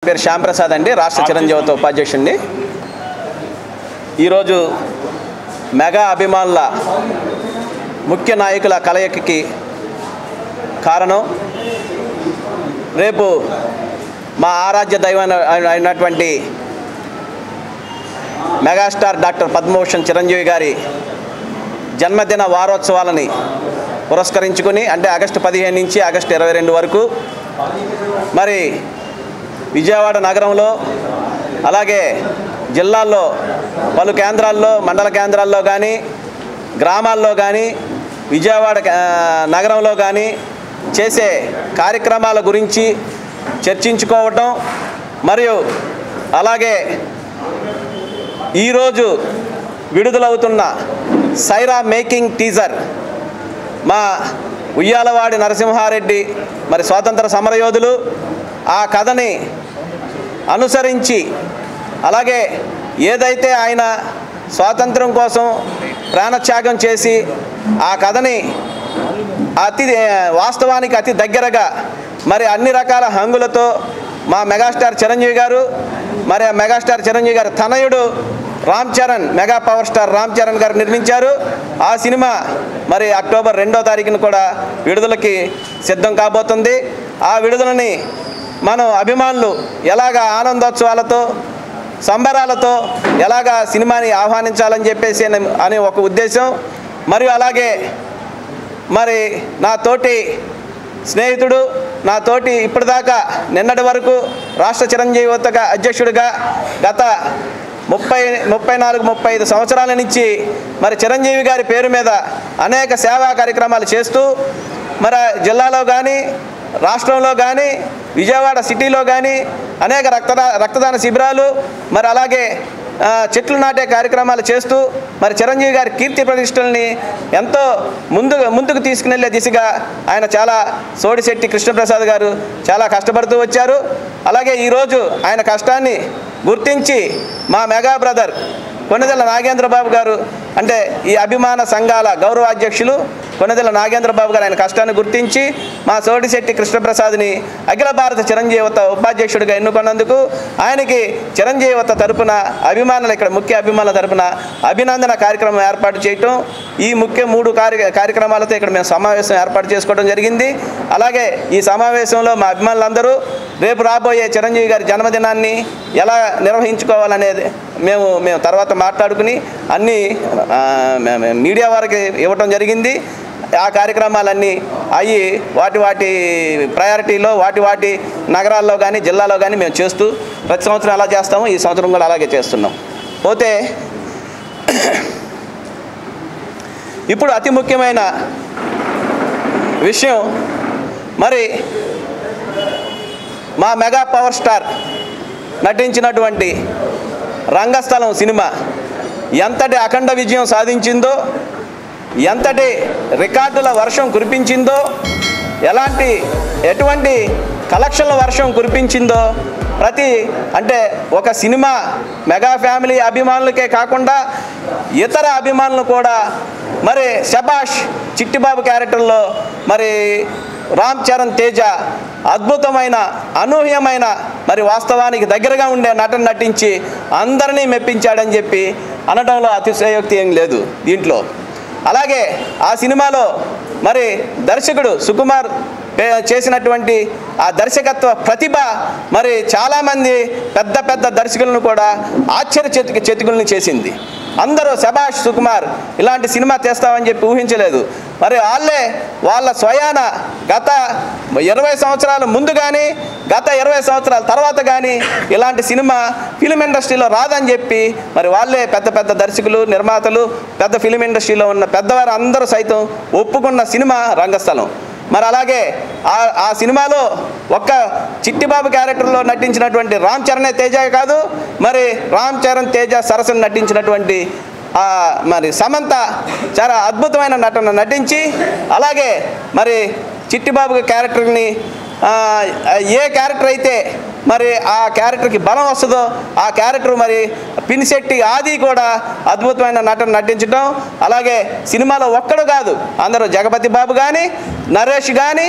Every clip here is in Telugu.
పేరు శ్యాంప్రసాద్ అండి రాష్ట్ర చిరంజీవిత ఉపాధ్యక్షుడిని ఈరోజు మెగా అభిమానుల ముఖ్య నాయకుల కలయికకి కారణం రేపు మా ఆరాధ్య దైవం అయినటువంటి మెగాస్టార్ డాక్టర్ పద్మభూషణ్ చిరంజీవి గారి జన్మదిన వారోత్సవాలని పురస్కరించుకుని అంటే ఆగస్టు పదిహేను నుంచి ఆగస్టు ఇరవై రెండు వరకు మరి విజయవాడ నగరంలో అలాగే జిల్లాల్లో పలు కేంద్రాల్లో మండల కేంద్రాల్లో కానీ గ్రామాల్లో కానీ విజయవాడ ఆ, నగరంలో కానీ చేసే కార్యక్రమాల గురించి చర్చించుకోవటం మరియు అలాగే ఈరోజు విడుదలవుతున్న సైరా మేకింగ్ టీజర్ మా ఉయ్యాలవాడి నరసింహారెడ్డి మరి స్వాతంత్ర సమరయోధులు ఆ కథని అనుసరించి అలాగే ఏదైతే ఆయన స్వాతంత్రం కోసం ప్రాణత్యాగం చేసి ఆ కథని అతి వాస్తవానికి అతి దగ్గరగా మరి అన్ని రకాల హంగులతో మా మెగాస్టార్ చిరంజీవి గారు మరి ఆ మెగాస్టార్ చిరంజీవి గారు తనయుడు Ram Charan mega power star Ram Charan garu నిర్మించారు ఆ సినిమా మరి అక్టోబర్ రెండో తారీఖున కూడా విడుదలకి సిద్ధం కాబోతుంది ఆ విడుదలని మనం అభిమానులు ఎలాగ ఆనందోత్సవాలతో సంబరాలతో ఎలాగ సినిమాని ఆహ్వానించాలని చెప్పేసి అని- అని ఒక ఉద్దేశం మరియు అలాగే మరి నా తోటి స్నేహితుడు నా తోటి ఇప్పటిదాకా నిన్నటి వరకు రాష్ట్ర చిరంజీవితగా అధ్యక్షుడిగా గత ముప్పై ముప్పై నాలుగు ముప్పై ఐదు సంవత్సరాల నుంచి మరి చిరంజీవి గారి పేరు మీద అనేక సేవా కార్యక్రమాలు చేస్తూ మరి జిల్లాలో కానీ రాష్ట్రంలో కానీ విజయవాడ సిటీలో కానీ అనేక రక్తదా రక్తదాన శిబిరాలు మరి అలాగే ఆ, చెట్లు నాటే కార్యక్రమాలు చేస్తూ మరి చిరంజీవి గారి కీర్తి ప్రతిష్టల్ని ఎంతో ముందు ముందుకు తీసుకునెళ్ళే దిశగా ఆయన చాలా సోడిశెట్టి కృష్ణప్రసాద్ గారు చాలా కష్టపడుతూ వచ్చారు అలాగే ఈరోజు ఆయన కష్టాన్ని గుర్తించి మా మెగా బ్రదర్ కొనదెల నాగేంద్రబాబు గారు అంటే ఈ అభిమాన సంఘాల గౌరవాధ్యక్షులు కొనదెల నాగేంద్రబాబు గారు ఆయన కష్టాన్ని గుర్తించి మా సోడిశెట్టి కృష్ణప్రసాద్ని అఖిల భారత చిరంజీవత ఉపాధ్యక్షుడిగా ఎన్నుకున్నందుకు ఆయనకి చిరంజీవత తరపున అభిమానులు ఇక్కడ ముఖ్య అభిమానుల తరపున అభినందన కార్యక్రమం ఏర్పాటు చేయటం ఈ ముఖ్య మూడు కార్య కార్యక్రమాలతో ఇక్కడ మేము సమావేశం ఏర్పాటు చేసుకోవడం జరిగింది అలాగే ఈ సమావేశంలో మా అభిమానులందరూ రేపు రాబోయే చిరంజీవి గారి జన్మదినాన్ని ఎలా నిర్వహించుకోవాలనేది మేము మేము తర్వాత మాట్లాడుకుని అన్ని ఆ, మే- మే- మీడియా వారికి ఇవ్వటం జరిగింది ఆ కార్యక్రమాలన్నీ అయ్యి వాటి వాటి ప్రయారిటీలో వాటి వాటి నగరాల్లో కానీ జిల్లాలో కానీ మేము చేస్తూ ప్రతి సంవత్సరం ఎలా చేస్తామో ఈ సంవత్సరం కూడా అలాగే చేస్తున్నాం పోతే ఇప్పుడు అతి ముఖ్యమైన విషయం మరి మా మెగా పవర్ స్టార్ నటించినటువంటి రంగస్థలం సినిమా ఎంతటి అఖండ విజయం సాధించిందో ఎంతటి రికార్డుల వర్షం కురిపించిందో ఎలాంటి ఎటువంటి కలెక్షన్ల వర్షం కురిపించిందో ప్రతి అంటే ఒక సినిమా మెగా ఫ్యామిలీ అభిమానులకే కాకుండా ఇతర అభిమానులు కూడా మరి శబాష్ చిట్టిబాబు క్యారెక్టర్లో మరి రామ్ చరణ్ తేజ అద్భుతమైన అనూహ్యమైన మరి వాస్తవానికి దగ్గరగా ఉండే నటన నటించి అందరినీ మెప్పించాడని చెప్పి అనడంలో అతిశయోక్తి ఏం లేదు దీంట్లో అలాగే ఆ సినిమాలో మరి దర్శకుడు సుకుమార్ పే- చేసినటువంటి ఆ దర్శకత్వ ప్రతిభ మరి చాలామంది పెద్ద పెద్ద దర్శకులను కూడా ఆశ్చర్య చెతికి చెతికుల్ని చేసింది అందరూ శభాష్ సుకుమార్ ఇలాంటి సినిమా తీస్తామని చెప్పి ఊహించలేదు మరి వాళ్ళే వాళ్ళ స్వయాన గత ఇరవై సంవత్సరాల ముందు కానీ గత ఇరవై సంవత్సరాల తర్వాత కానీ ఇలాంటి సినిమా ఫిలిం ఇండస్ట్రీలో రాదని చెప్పి మరి వాళ్ళే పెద్ద పెద్ద దర్శకులు నిర్మాతలు పెద్ద ఫిలిం ఇండస్ట్రీలో ఉన్న పెద్దవారు అందరూ సైతం ఒప్పుకున్న సినిమా రంగస్థలం మరి అలాగే ఆ ఆ సినిమాలో ఒక్క చిట్టిబాబు క్యారెక్టర్లో నటించినటువంటి రామ్ చరణే తేజ కాదు మరి రామ్ చరణ్ తేజ సరసన నటించినటువంటి ఆ, మరి సమంత చాలా అద్భుతమైన నటన నటించి అలాగే మరి చిట్టిబాబు క్యారెక్టర్ని ఆ, ఏ క్యారెక్టర్ అయితే మరి ఆ క్యారెక్టర్కి బలం వస్తుందో ఆ క్యారెక్టర్ మరి పినిశెట్టి ఆది కూడా అద్భుతమైన నటన నటించడం అలాగే సినిమాలో ఒక్కడు కాదు అందరూ జగపతి బాబు కానీ నరేష్ కానీ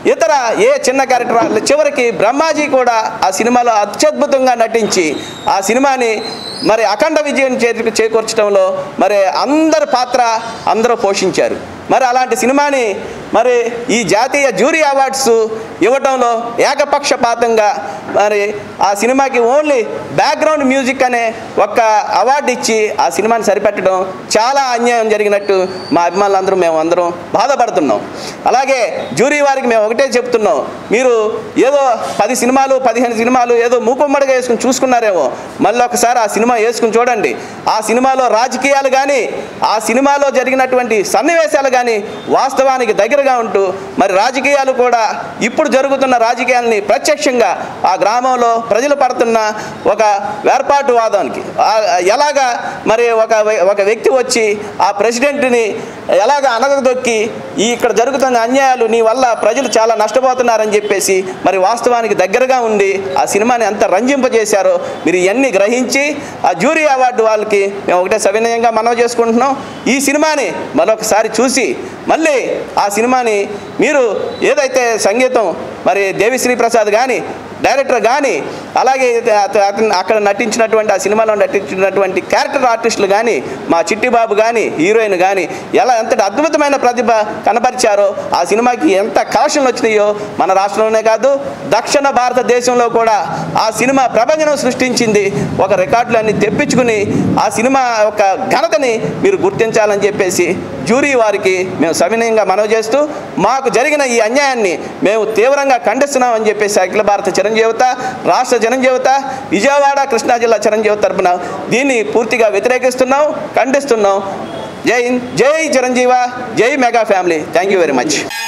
ఇతర ఏ చిన్న క్యారెక్టర్ రాలేదు. చివరికి బ్రహ్మాజీ కూడా ఆ సినిమాలో అత్యద్భుతంగా నటించి ఆ సినిమాని మరి అఖండ విజయం చేతికి చేకూర్చడంలో మరి అందరి పాత్ర అందరూ పోషించారు మరి అలాంటి సినిమాని మరి ఈ జాతీయ జ్యూరీ అవార్డ్స్ ఇవ్వటంలో ఏకపక్షపాతంగా మరి ఆ సినిమాకి ఓన్లీ బ్యాక్గ్రౌండ్ మ్యూజిక్ అనే ఒక్క అవార్డు ఇచ్చి ఆ సినిమాని సరిపెట్టడం చాలా అన్యాయం జరిగినట్టు మా అభిమానులందరూ మేము అందరం బాధపడుతున్నాం అలాగే జ్యూరీ వారికి మేము ఒకటే చెప్తున్నాం మీరు ఏదో పది సినిమాలు పదిహేను సినిమాలు ఏదో మూకుమ్మడిగా వేసుకుని చూసుకున్నారేమో మళ్ళీ ఒకసారి ఆ సినిమా వేసుకుని చూడండి ఆ సినిమాలో రాజకీయాలు కానీ ఆ సినిమాలో జరిగినటువంటి సన్నివేశాలు కానీ వాస్తవానికి దగ్గరగా ఉంటూ మరి రాజకీయాలు కూడా ఇప్పుడు జరుగుతున్న రాజకీయాలని ప్రత్యక్షంగా ఆ గ్రామంలో ప్రజలు పడుతున్న ఒక వేర్పాటు వాదానికి ఆ- ఎలాగా మరి ఒక వ్య- ఒక వ్యక్తి వచ్చి ఆ ప్రెసిడెంట్ని ఎలాగ అనగదొక్కి ఈ ఇక్కడ జరుగుతున్న అన్యాయాలు నీ వల్ల ప్రజలు చాలా నష్టపోతున్నారని చెప్పేసి మరి వాస్తవానికి దగ్గరగా ఉండి ఆ సినిమాని ఎంత రంజింపజేశారో మీరు ఇవన్నీ గ్రహించి ఆ జ్యూరీ అవార్డు వాళ్ళకి మేము ఒకటే సవినయంగా మనవి చేసుకుంటున్నాం ఈ సినిమాని మరొకసారి చూసి మళ్ళీ ఆ సినిమాని మీరు ఏదైతే సంగీతం మరి దేవిశ్రీ ప్రసాద్ కానీ డైరెక్టర్ కానీ అలాగే అత- అతను అక్కడ నటించినటువంటి ఆ సినిమాలో నటించినటువంటి క్యారెక్టర్ ఆర్టిస్టులు కానీ మా చిట్టిబాబు కానీ హీరోయిన్ కానీ ఎలా ఎంతటి అద్భుతమైన ప్రతిభ కనపరిచారో ఆ సినిమాకి ఎంత కలెక్షన్లు వచ్చినాయో మన రాష్ట్రంలోనే కాదు దక్షిణ భారతదేశంలో కూడా ఆ సినిమా ప్రభంజనం సృష్టించింది ఒక రికార్డులన్నీ తెప్పించుకుని ఆ సినిమా యొక్క ఘనతని మీరు గుర్తించాలని చెప్పేసి జ్యూరీ వారికి మేము సవినయంగా మనవి చేస్తూ మాకు జరిగిన ఈ అన్యాయాన్ని మేము తీవ్రంగా ఖండిస్తున్నామని చెప్పేసి అఖిల భారత చిరంజీవత రాష్ట్ర చిరంజీవత విజయవాడ కృష్ణా జిల్లా చిరంజీవి తరపున దీన్ని పూర్తిగా వ్యతిరేకిస్తున్నాం ఖండిస్తున్నాం జై హింద్ జై చిరంజీవ జై mega family thank you very much